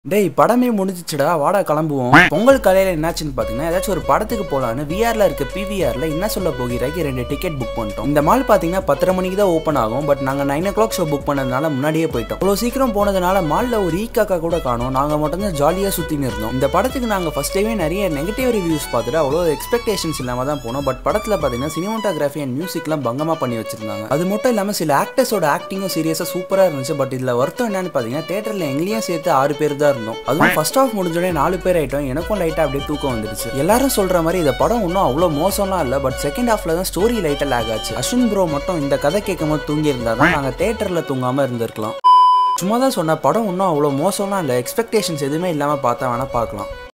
டேய் படமே முடிஞ்சிச்சுடா வாடா கிளம்புவோம் பொங்கல் காலையில என்னாச்சுன்னு பாத்தீங்கன்னா ஏதாச்சும் ஒரு படத்துக்கு போலான்னு விஆர்ல இருக்க பிவிஆர்ல என்ன சொல்ல போகிறாய்க்கு ரெண்டு டிக்கெட் புக் பண்ணிட்டோம் இந்த மால் பாத்தீங்கன்னா பத்தரை மணிக்கு தான் ஓப்பன் ஆகும் பட் நாங்க nine o'clock show book பண்ணதுனால முன்னாடியே போயிட்டோம் அவ்வளோ சீக்கிரம் போனதுனால மால்ல ஒரு ஈ காக்கா கூட காணோம் நாங்க மட்டும் தான் ஜாலியா சுத்தின்னு இருந்தோம் இந்த படத்துக்கு நாங்க ஃபர்ஸ்ட் டைமே நிறைய நெகட்டிவ் ரிவ்யூஸ் பார்த்துட்டு அவ்வளோ எக்ஸ்பெக்டேஷன்ஸ் இல்லாம தான் போனோம் பட் படத்துல பாத்தீங்கன்னா சினிமாட்டோகிராஃபி அண்ட் மியூசிக்லாம் பங்கமா பண்ணி வச்சிருந்தாங்க அது மட்டும் இல்லாம சில ஆக்டர்ஸோட ஆக்டிங்கும் சீரியஸா சூப்பரா இருந்துச்சு பட் இதுல வருத்தம் என்னன்னு பாத்தீங்கன்னா தேட்டர்ல எங்களையும் சேர்த்து ஆறு பேர் தான் இருந்தோம் அதுவும் ஃபர்ஸ்ட் ஆஃப் முடிஞ்சோடனே நாலு பேர் ஆயிட்டோம் எனக்கும் லைட்டா அப்படியே தூக்கம் வந்துருச்சு எல்லாரும் சொல்ற மாதிரி இந்த படம் இன்னும் அவ்வளோ மோசம்லாம் இல்லை பட் செகண்ட் ஹாஃப்ல தான் ஸ்டோரி லைட்டா லேக் ஆச்சு அஸ்வின் ப்ரோ மட்டும் இந்த கதை கேட்கும் போது தூங்கி இருந்தா தான் நாங்க தேட்டர்ல தூங்காம இருந்திருக்கலாம் சும்மா தான் சொன்ன படம் இன்னும் அவ்வளோ மோசம்லாம் இல்லை எக்ஸ்பெக்டேஷன்ஸ் எதுவுமே இல்லாமல் பார்த்தா வேணா பார்க்கலாம்